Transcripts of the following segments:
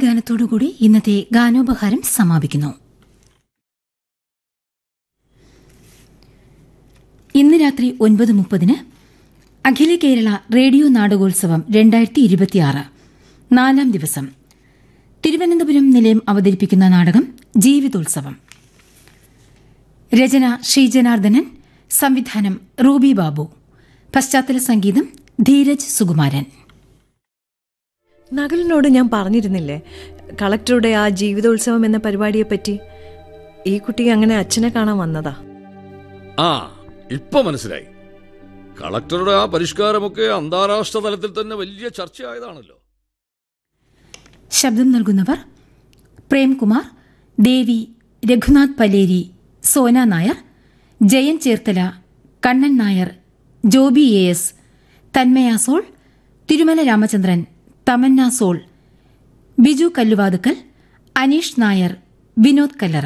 ഗാനത്തോടുകൂടി ഇന്നത്തെ ഗാനോപഹാരം സമാപിക്കുന്നു ഇന്ന് രാത്രി ഒൻപത് മുപ്പതിന് അഖില കേരള റേഡിയോ നാടകോത്സവം രണ്ടായിരത്തി ഇരുപത്തിയാറ് നാലാം ദിവസം തിരുവനന്തപുരം നിലയം അവതരിപ്പിക്കുന്ന നാടകം ജീവിതോത്സവം രചന ശ്രീജനാർദ്ദനൻ സംവിധാനം റൂബി ബാബു പശ്ചാത്തല സംഗീതം ധീരജ് സുകുമാരൻ നകലിനോട് ഞാൻ പറഞ്ഞിരുന്നില്ലേ കളക്ടറുടെ ആ ജീവിതോത്സവം എന്ന പരിപാടിയെപ്പറ്റി ഈ കുട്ടി അങ്ങനെ അച്ഛനെ കാണാൻ വന്നതാ ആ ഇപ്പൊ മനസ്സിലായി കളക്ടറുടെ ആ പരിഷ്കാരമൊക്കെ അന്താരാഷ്ട്ര തലത്തിൽ തന്നെ വലിയ ചർച്ചയായതാണല്ലോ ശബ്ദം നൽകുന്നവർ പ്രേംകുമാർ ദേവി രഘുനാഥ് പലേരി സോന നായർ ജയൻ ചേർത്തല കണ്ണൻ നായർ ജോബി എ എസ് തന്മയ സോൾ തിരുമല രാമചന്ദ്രൻ തമന്ന സോൾ ബിജു കല്ലുവാതുക്കൽ അനീഷ് നായർ വിനോദ് കല്ലറ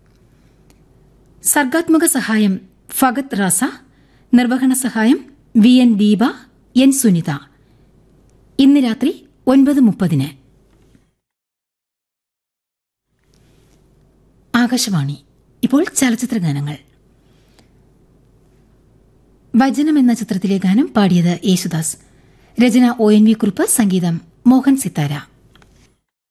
സർഗാത്മക സഹായം ഫഗത് റാസ നിർവഹണ സഹായം V N Deepa N Sunitha ഇന്ന് രാത്രി ഒൻപത് മുപ്പതിന് ആകാശവാണി ഇപ്പോൾ ചലച്ചിത്ര ഗാനങ്ങൾ വചനം എന്ന ചിത്രത്തിലെ ഗാനം പാടിയത് യേശുദാസ് രചന ഒ എൻ വി കുറുപ്പ് സംഗീതം മോഹൻ സിത്താര